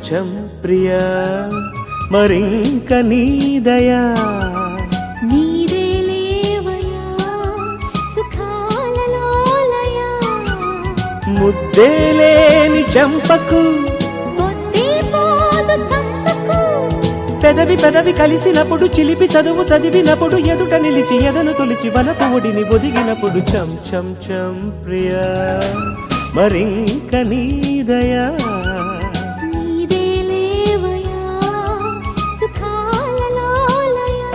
చెం ప్రియా మరింక నీదయా నీదే లేవయా సుఖాలలోలయా ముద్దే లేని చంపకు పొద్దే పోదు చంపకు పెదవి పెదవి కలిసినప్పుడు చిలిపి చదువు చదివినప్పుడు ఎదుట నిలిచి ఎదను తొలిచి వనపు ఒడిని ఒదిగినప్పుడు చం చం చం ప్రియా మరింక నీదయా నీదే లేవయా సుఖాలలోలయా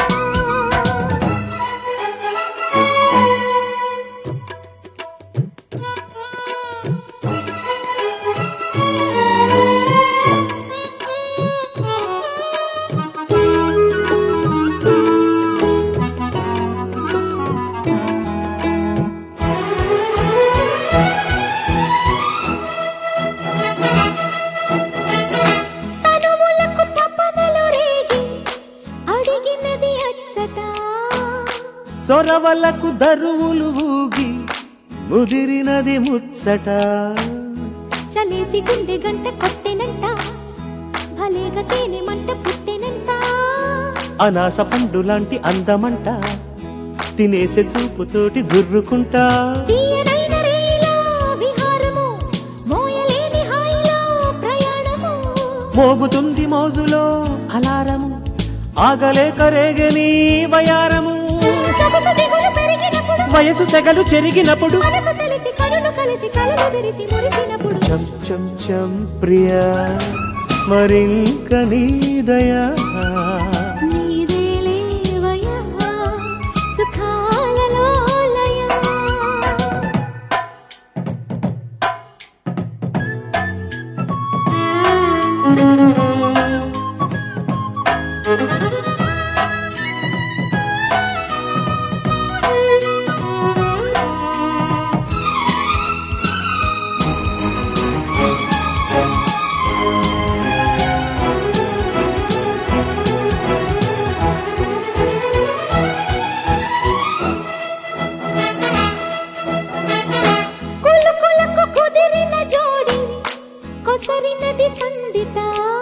తనువులకు తపనలు రేగి అడిగినది అచ్చట చొరవలకు దరువులు ఊగి ముదిరినది ముచ్చట చలేసి గుండె గంట కొట్టెనంట భలేగా తేనె మంట పుట్టెనంట అనాస పండు లాంటి అందమంట తినేసే చూపుతోటి జుర్రుకుంటా తీయనైన రేలా విహారము మోయలేని హాయిలో ప్రయాణము మోగుతుంది మోజులో అలారము ఆగలేక రేగని వయారము సొగసు దిగులు పెరిగినప్పుడు వయసు సెగలు చెరిగినప్పుడు మనసు తెలిసి కనులు కలిసి కళ్ళు విరిసి మురిసినప్పుడు చం చం చం ప్రియా మరింక నీదయా నీదే లేవయా సుఖాలలోలయా కులుకులకు కుదిరిన జోడి కొసరినది సందిట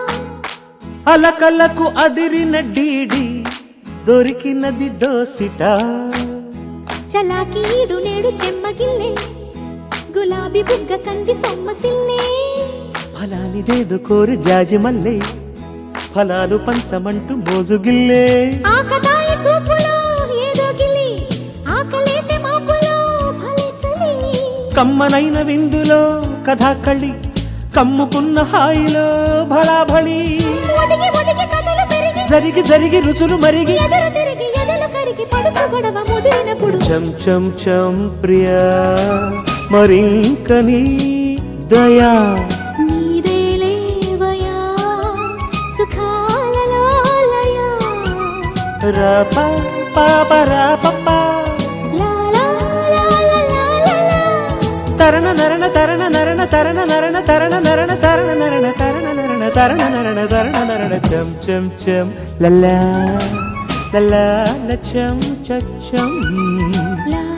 అలకలకు అదిరిన డీడి దొరికినది దోసిట చలాకి ఈడు నేడు చెమ్మగిల్లే గులాబీ బుగ్గ కంది సొమ్మసిల్లే ఫలానిదేదో కోరి జాజి మల్లె ఫలాలు పంచమంటూ మోజుగిల్లే ఆకతాయ చూపులో ఏదో గిలి ఆకలేసే మాపులో భలే చలి కమ్మనైన విందులో కథాకళి కమ్ముకున్న హాయిలో భళాభళి ఒదిగి ఒదిగి కథలు పెరిగి జరిగి జరిగి రుచులు మరిగి ఎదురు తిరిగి ఎదలు కరిగి పడుచు గొడవ ముదిరినప్పుడు చం చం చం ప్రియా మరింక నీ దయా నీదే లేవయా సుఖాలలోలయా రా పా పాప రా పప్పా లా లా లా లా లా లా లా. తరణ నరణ తరణ నరణ తరణ నరణ తరణ నరణ తరణ నరణ తరణ నరణ తరణ నరణ తరణ నరణ చం చం చం లల్లా లల్లా లచం చచ్చం లా